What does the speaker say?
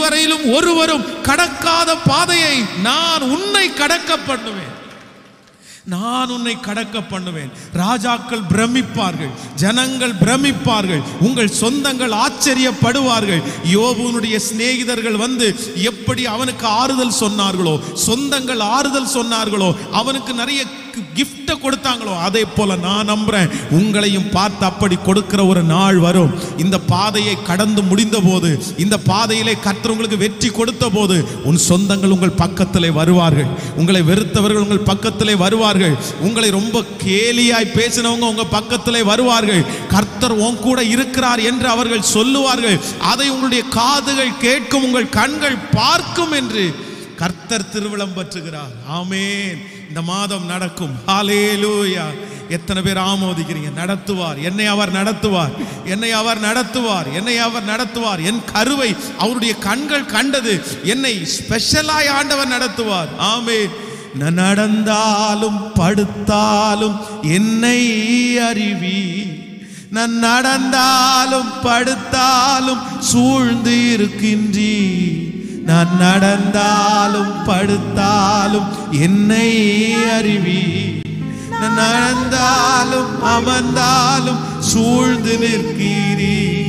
இதுவரையிலும் ஒருவரும் கடக்காத பாதையை நான் உன்னை கடக்க பண்ணுவேன் நான் உன்னை கடக்க பண்ணுவேன் ராஜாக்கள் பிரமிப்பார்கள் ஜனங்கள் பிரமிப்பார்கள் உங்கள் சொந்தங்கள் ஆச்சரியப்படுவார்கள் யோபுனுடைய சிநேகிதர்கள் வந்து எப்படி அவனுக்கு ஆறுதல் சொன்னார்களோ சொந்தங்கள் ஆறுதல் சொன்னார்களோ அவனுக்கு நிறைய கிஃப்ட கொடுத்தாங்களோ அதே போல நான் நம்புறேன் உங்களையும் பார்த்து அப்படி கொடுக்கிற ஒரு நாள் வரும் இந்த பாதையை கடந்து முடிந்த போது இந்த பாதையிலே கர்த்தர் உங்களுக்கு வெற்றி கொடுத்த போது உன் சொந்தங்கள் உங்கள் பக்கத்திலே வருவார்கள் உங்களை வெறுத்தவர்கள் உங்கள் பக்கத்திலே வருவார்கள் உங்களை ரொம்ப கேலியாய் பேசினவங்க உங்க பக்கத்திலே வருவார்கள் கர்த்தர் உன் கூட இருக்கிறார் என்று அவர்கள் சொல்லுவார்கள் அதை உங்களுடைய காதுகள் கேட்கும் உங்கள் கண்கள் பார்க்கும் என்று கர்த்தர் திருவிழம் பற்றுகிறார் ஆமேன் இந்த மாதம் நடக்கும் ஹalleluya எத்தனை பேர் ஆமோதிக்கிறீங்க நடத்துவார் என்னை அவர் நடத்துவார் என்னை அவர் நடத்துவார் என்னை அவர் நடத்துவார் என் கருவை அவருடைய கண்கள் கண்டது என்னை ஸ்பெஷலாய் ஆண்டவர் நடத்துவார் ஆமென் நான் நடந்தாலும் படுத்தாலும் என்னை அறிவி நான் நடந்தாலும் படுத்தாலும் சூழ்ந்து இருக்கின்றீ நான் நடந்தாலும் படுத்தாலும் என்னை அறிவி நான் நடந்தாலும் அமர்ந்தாலும் சூழ்ந்து நிற்கிறீ